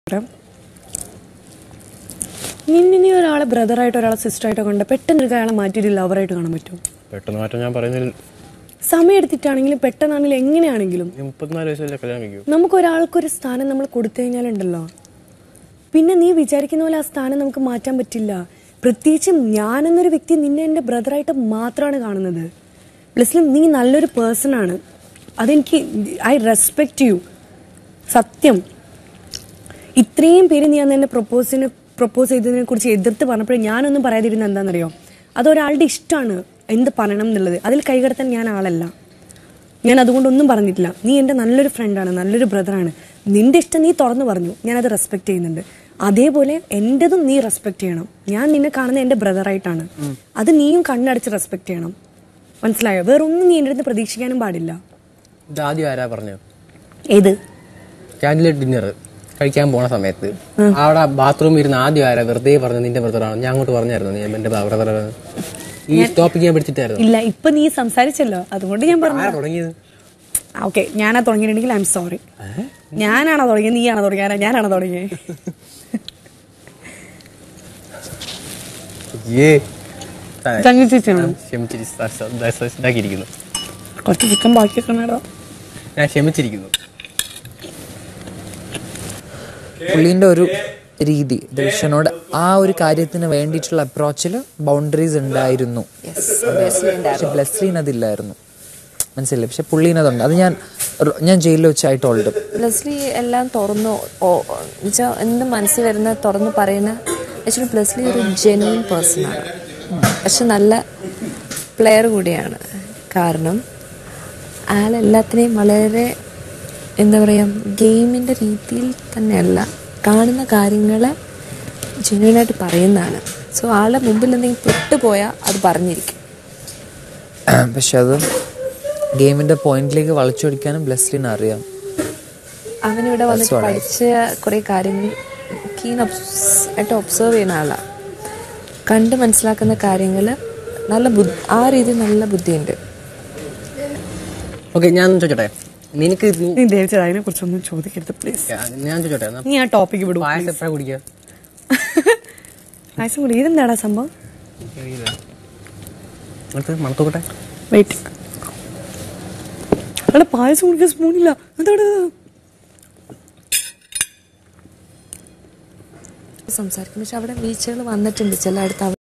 നിന്നെ നീ ഒരാളെ ബ്രദറായിട്ട് ഒരാളെ സിസ്റ്ററായിട്ടോ കണ്ട പെട്ടെന്ന് ഒരു അയാളെ മാറ്റിയിട്ട് ലവറായിട്ട് കാണാൻ പറ്റും പെട്ടെന്ന് മാറ്റം ഞാൻ പറയുന്നതിൽ സമയം എടുത്തിട്ടാണെങ്കിലും പെട്ടെന്നാണെങ്കിലും എങ്ങനെയാണെങ്കിലും നീ മുപ്പത്തിനാല് വയസ്സല്ലേ കല്യാണം കഴിക്കൂ നമുക്ക് ഒരാൾക്കൊരു സ്ഥാനം നമ്മൾ കൊടുത്തു കഴിഞ്ഞാലുണ്ടല്ലോ പിന്നെ നീ വിചാരിക്കുന്ന പോലെ ആ സ്ഥാനം നമുക്ക് മാറ്റാൻ പറ്റില്ല പ്രത്യേകിച്ചും ഞാനെന്നൊരു വ്യക്തി നിന്നെ എൻ്റെ ബ്രദറായിട്ട് മാത്രമാണ് കാണുന്നത് പ്ലസ് നീ നല്ലൊരു പേഴ്സൺ ആണ് അതെനിക്ക് ഐ റെസ്പെക്റ്റ് യു സത്യം ഇത്രയും പേര് നീ അന്ന് എന്നെ പ്രപ്പോസിന് പ്രപ്പോസ് ചെയ്തതിനെ കുറിച്ച് എതിർത്ത് പറഞ്ഞപ്പോൾ ഞാനൊന്നും പറയാതിരുന്ന എന്താണെന്നറിയോ അതൊരാളുടെ ഇഷ്ടമാണ് എന്ത് പറയണം എന്നുള്ളത് അതിൽ കൈകടത്താൻ ഞാൻ ആളല്ല ഞാൻ അതുകൊണ്ടൊന്നും പറഞ്ഞിട്ടില്ല നീ എൻ്റെ നല്ലൊരു ഫ്രണ്ടാണ് നല്ലൊരു ബ്രദറാണ് നിന്റെ ഇഷ്ടം നീ തുറന്നു പറഞ്ഞു ഞാനത് റെസ്പെക്ട് ചെയ്യുന്നുണ്ട് അതേപോലെ എൻ്റെതും നീ റെസ്പെക്ട് ചെയ്യണം ഞാൻ നിന്നെ കാണുന്ന എൻ്റെ ബ്രദറായിട്ടാണ് അത് നീയും കണ്ണടച്ച് റെസ്പെക്ട് ചെയ്യണം മനസ്സിലായോ വേറൊന്നും നീ എൻ്റെ അടുത്ത് പ്രതീക്ഷിക്കാനും പാടില്ല ഇത് ആദ്യം ആരാ പറഞ്ഞത് ഏത് ക്യാൻഡിൽ ഡിന്നർ കഴിക്കാൻ പോണ സമയത്ത് അവിടെ ബാത്റൂമിൽ ഇരുന്ന് ആദ്യം ആരാ വെറുതെ പറഞ്ഞു നിന്റെ ബ്രദറാണ് ഞാൻ അങ്ങോട്ട് പറഞ്ഞായിരുന്നു നീ എന്റെ ബ്രദർ ഈ ടോപ്പിക് ഞാൻ പിടിച്ചിട്ടായിരുന്നു ഇല്ല ഇപ്പൊ നീ സംസാരിച്ചല്ലോ അതുകൊണ്ട് ഞാൻ പറഞ്ഞു ആരാ തുടങ്ങിയത് ഓക്കെ ഞാനാ തുടങ്ങിയിട്ടുണ്ടെങ്കിൽ ഐ എം സോറി ഞാനാണോ തുടങ്ങിയത് നീയാണോ തുടങ്ങിയത് ഞാനാണോ തുടങ്ങിയത് ഏ ചങ്ങി ചേച്ചിയാണോ ഇതാക്കിയിരിക്കുന്നു കുറച്ച് ചിക്കൻ ബാക്കിയൊക്കെ ഉണ്ടോ ഞാൻ ക്ഷമിച്ചിരിക്കുന്നു പുള്ളീൻ്റെ ഒരു രീതി ദൃശ്യനോട് ആ ഒരു കാര്യത്തിന് വേണ്ടിയിട്ടുള്ള അപ്രോച്ചിൽ ബൗണ്ടറീസ് ഉണ്ടായിരുന്നു പക്ഷെ ബ്ലസ്ലീൻ അതില്ലായിരുന്നു മനസ്സിലായി പക്ഷെ പുള്ളീനതുണ്ട് അത് ഞാൻ ഞാൻ ജയിലിൽ വെച്ചായിട്ട് ഓൾഡ് ബ്ലസ്ലി എല്ലാം തുറന്നു വെച്ചാൽ എന്ത് മനസ്സിൽ വരുന്ന തുറന്ന് പറയുന്ന ആക്ച്വലി ബ്ലസ്ലി ഒരു ജെന്യൂൻ പേഴ്സൺ ആണ് പക്ഷെ നല്ല പ്ലെയർ കൂടിയാണ് കാരണം അയാൾ എല്ലാത്തിനെയും വളരെ എന്താ പറയുക ഗെയിമിൻ്റെ രീതിയിൽ തന്നെയല്ല കാണുന്ന കാര്യങ്ങളെ ജെന്യൂനായിട്ട് പറയുന്നതാണ് സോ ആളുടെ മുമ്പിൽ എന്തെങ്കിലും പെട്ടുപോയാൽ അത് പറഞ്ഞിരിക്കും പക്ഷെ അത് ഗെയിമിന്റെ പോയിന്റിലേക്ക് വളച്ചൊടിക്കാനും ബ്ലസ്ലിന് അറിയാം അവനിവിടെ വന്നിട്ട് പഠിച്ച കുറേ കാര്യങ്ങൾ കീൻ ആയിട്ട് ഒബ്സർവ് ചെയ്യുന്ന ആളാണ് കണ്ട് മനസ്സിലാക്കുന്ന കാര്യങ്ങൾ നല്ല ബുദ്ധി ആ രീതിയിൽ നല്ല ബുദ്ധിയുണ്ട് ഓക്കെ ഞാൻ ചോദിച്ചോട്ടെ നിനക്ക് നീ- നീ ദേവിച്ചത് അതിനെ കുറിച്ചൊന്നും ചോദിക്കരുത് പ്ലീസ് ഞാൻ ചോദിച്ചോട്ടെ എന്നാ നീ ആ ടോപ്പിക്ക് വിടും പായസം എപ്പോഴാ കുടിക്കുക പായസം കൂടി ഇതെന്താടാ സംഭവം അടുത്ത് മണത്തോട്ടെ വെയിറ്റ് അവിടെ പായസം കുടിക്കാൻ സ്പൂണില്ല എന്താണ് സംസാരിക്കും പക്ഷെ അവിടെ വീഴ്ചകൾ വന്നിട്ടുണ്ട് ചില അടുത്ത്